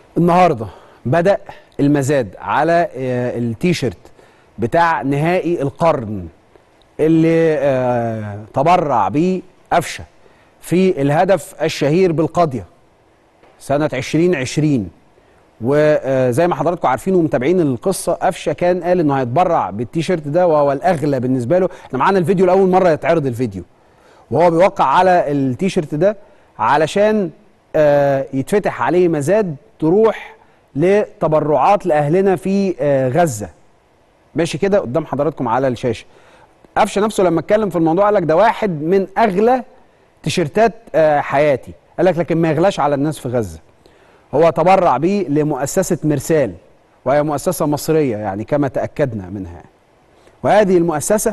النهارده بدأ المزاد على آه، التيشيرت بتاع نهائي القرن اللي آه، تبرع بيه قفشه في الهدف الشهير بالقاضيه سنه 2020 وزي ما حضراتكم عارفين ومتابعين القصه قفشه كان قال انه هيتبرع بالتيشيرت ده وهو الاغلى بالنسبه له احنا معانا الفيديو لاول مره يتعرض الفيديو وهو بيوقع على التيشيرت ده علشان آه، يتفتح عليه مزاد تروح لتبرعات لاهلنا في آه، غزه ماشي كده قدام حضراتكم على الشاشه قفشه نفسه لما اتكلم في الموضوع قال لك ده واحد من اغلى تيشيرتات آه، حياتي قال لك لكن ما يغلاش على الناس في غزه هو تبرع بيه لمؤسسه مرسال وهي مؤسسه مصريه يعني كما تاكدنا منها وهذه المؤسسه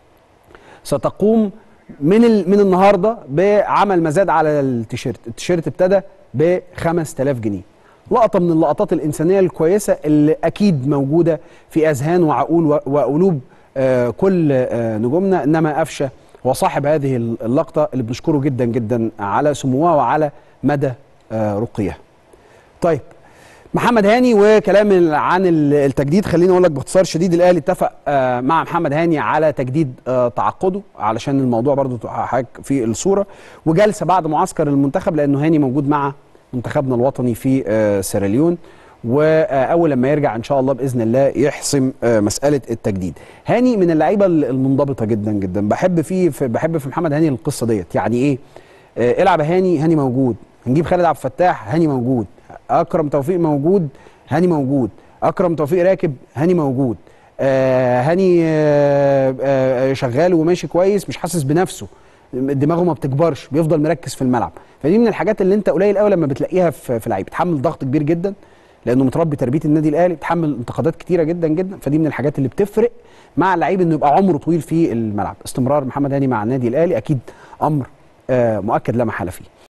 ستقوم من ال... من النهارده بعمل مزاد على التيشيرت التيشيرت ابتدى ب 5000 جنيه لقطه من اللقطات الانسانيه الكويسه اللي اكيد موجوده في اذهان وعقول و... وقلوب آه كل آه نجومنا انما قفشه هو صاحب هذه اللقطه اللي بنشكره جدا جدا على سموها وعلى مدى آه رقيها طيب محمد هاني وكلام عن التجديد خليني اقول لك باختصار شديد الاهلي اتفق آه، مع محمد هاني على تجديد آه، تعاقده علشان الموضوع برضو تبقى حضرتك في الصوره وجلسه بعد معسكر المنتخب لانه هاني موجود مع منتخبنا الوطني في آه، سيراليون واول لما يرجع ان شاء الله باذن الله يحسم آه، مساله التجديد هاني من اللعيبه المنضبطه جدا جدا بحب فيه في بحب في محمد هاني القصه ديت يعني ايه آه، العب يا هاني هاني موجود هنجيب خالد عبد الفتاح هاني موجود اكرم توفيق موجود هاني موجود اكرم توفيق راكب هاني موجود آه هاني آه آه شغال وماشي كويس مش حاسس بنفسه دماغه ما بتكبرش بيفضل مركز في الملعب فدي من الحاجات اللي انت قليل قوي لما بتلاقيها في, في لعيب بيتحمل ضغط كبير جدا لانه متربي تربيه النادي الاهلي بيتحمل انتقادات كتيره جدا جدا فدي من الحاجات اللي بتفرق مع اللعيب انه يبقى عمره طويل في الملعب استمرار محمد هاني مع النادي الاهلي اكيد امر آه مؤكد لا محاله فيه